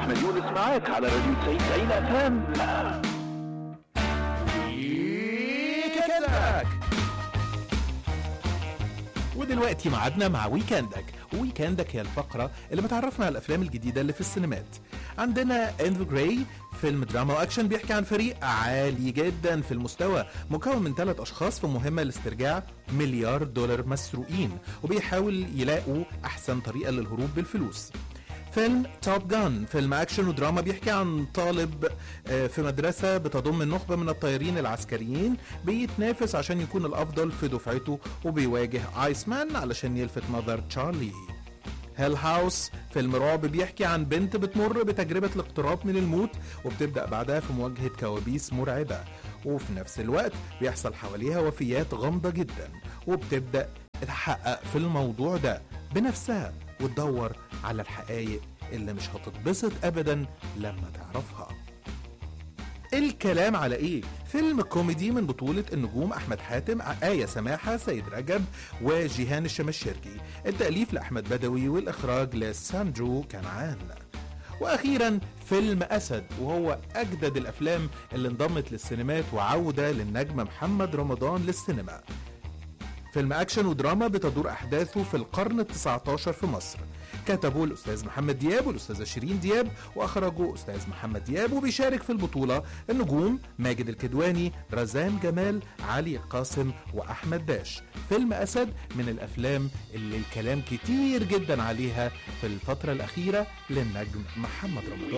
احمد يونس معاك على راديو 90 90 اف ام ويكندك ودلوقتي ميعادنا مع ويكندك ويكندك هي الفقرة اللي بتعرفنا على الأفلام الجديدة اللي في السينمات عندنا اندرو جراي فيلم دراما واكشن بيحكي عن فريق عالي جدا في المستوى مكون من ثلاث اشخاص في مهمه لاسترجاع مليار دولار مسروقين وبيحاول يلاقوا احسن طريقه للهروب بالفلوس فيلم توب جان فيلم اكشن ودراما بيحكي عن طالب آه، في مدرسه بتضم النخبه من الطيارين العسكريين بيتنافس عشان يكون الافضل في دفعته وبيواجه ايس مان علشان يلفت نظر تشارلي هيل هاوس فيلم رعب بيحكي عن بنت بتمر بتجربة الاقتراب من الموت وبتبدأ بعدها في مواجهة كوابيس مرعبة وفي نفس الوقت بيحصل حواليها وفيات غامضة جدا وبتبدأ تحقق في الموضوع ده بنفسها وتدور على الحقائق اللي مش هتتبسط أبدا لما تعرفها الكلام على ايه؟ فيلم كوميدي من بطولة النجوم أحمد حاتم آية سماحة سيد رجب وجيهان الشمشركي التأليف لأحمد بدوي والإخراج لساندرو كنعان وأخيرا فيلم أسد وهو أجدد الأفلام اللي انضمت للسينمات وعودة للنجم محمد رمضان للسينما فيلم أكشن ودراما بتدور أحداثه في القرن التسعة عشر في مصر كتبه الأستاذ محمد دياب والأستاذة شيرين دياب وأخرجه أستاذ محمد دياب وبيشارك في البطولة النجوم ماجد الكدواني رزان جمال علي قاسم وأحمد داش فيلم أسد من الأفلام اللي الكلام كتير جدا عليها في الفترة الأخيرة للنجم محمد رمضان